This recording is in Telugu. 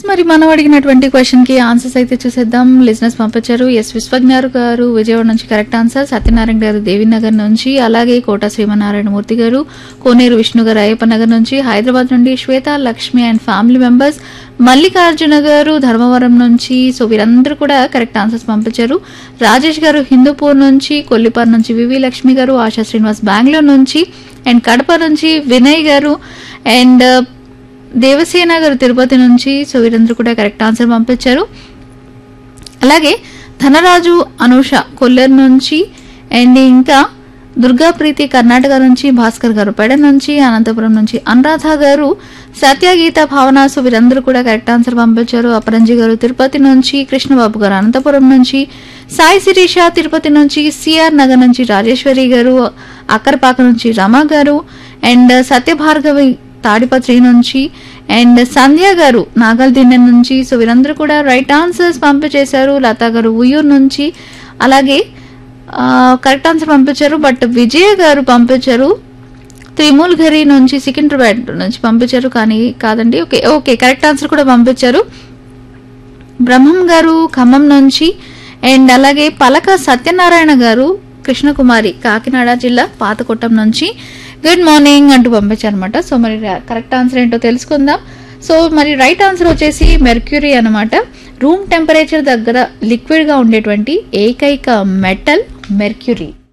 మరి మనం అడిగినటువంటి క్వశ్చన్ కి ఆన్సర్స్ అయితే చూసేద్దాం లిజినెస్ పంపించారు ఎస్ విశ్వజ్ఞారు గారు విజయవాడ నుంచి కరెక్ట్ ఆన్సర్ సత్యనారాయణ గారు దేవీనగర్ నుంచి అలాగే కోట శ్రీమనారాయణ మూర్తి గారు కోనేరు విష్ణు గారు అయ్యప్ప నగర్ నుంచి హైదరాబాద్ నుండి Swetha Lakshmi and family members Mallikarjuna గారు ధర్మవరం నుంచి సో వీరందరూ కూడా కరెక్ట్ ఆన్సర్స్ పంపించారు రాజేష్ గారు హిందూపూర్ నుంచి కొల్లిపార్ నుంచి వివి లక్ష్మి గారు ఆశా శ్రీనివాస్ బెంగళూరు నుంచి అండ్ కడప నుంచి వినయ్ గారు అండ్ దేవసేన గారు తిరుపతి నుంచి సో వీరందరూ కూడా కరెక్ట్ ఆన్సర్ పంపించారు అలాగే ధనరాజు అనూష కొల్లేరు నుంచి అండ్ ఇంకా దుర్గా ప్రీతి కర్ణాటక నుంచి భాస్కర్ గారు పెడ నుంచి అనంతపురం నుంచి అనురాధ గారు సత్యగీత భావన సో వీరందరూ కూడా కరెక్ట్ ఆన్సర్ పంపించారు అపరంజి గారు తిరుపతి నుంచి కృష్ణబాబు గారు అనంతపురం నుంచి సాయి శిరీష తిరుపతి నుంచి సిఆర్ నగర్ నుంచి రాజేశ్వరి గారు అక్కరపాక నుంచి రమ గారు అండ్ సత్యభార్గవి తాడిపత్రి నుంచి అండ్ సంధ్య గారు నాగల్దిన్నె నుంచి సో వీరందరూ కూడా రైట్ ఆన్సర్స్ పంపించేశారు లతా గారు ఉయ్యూరు నుంచి అలాగే ఆ, కరెక్ట్ ఆన్సర్ పంపించారు బట్ విజయ గారు పంపించారు త్రిమూల్ఘరి నుంచి సికింద్రాబాద్ నుంచి పంపించారు కానీ కాదండి ఓకే ఓకే కరెక్ట్ ఆన్సర్ కూడా పంపించారు బ్రహ్మం గారు ఖమ్మం నుంచి అండ్ అలాగే పలక సత్యనారాయణ గారు కృష్ణకుమారి కాకినాడ జిల్లా పాతకొట్టం నుంచి గుడ్ మార్నింగ్ అంటూ పంపించారనమాట సో మరి కరెక్ట్ ఆన్సర్ ఏంటో తెలుసుకుందాం సో మరి రైట్ ఆన్సర్ వచ్చేసి మెర్క్యూరీ అన్నమాట రూమ్ టెంపరేచర్ దగ్గర లిక్విడ్గా ఉండేటువంటి ఏకైక మెటల్ మెర్క్యూరీ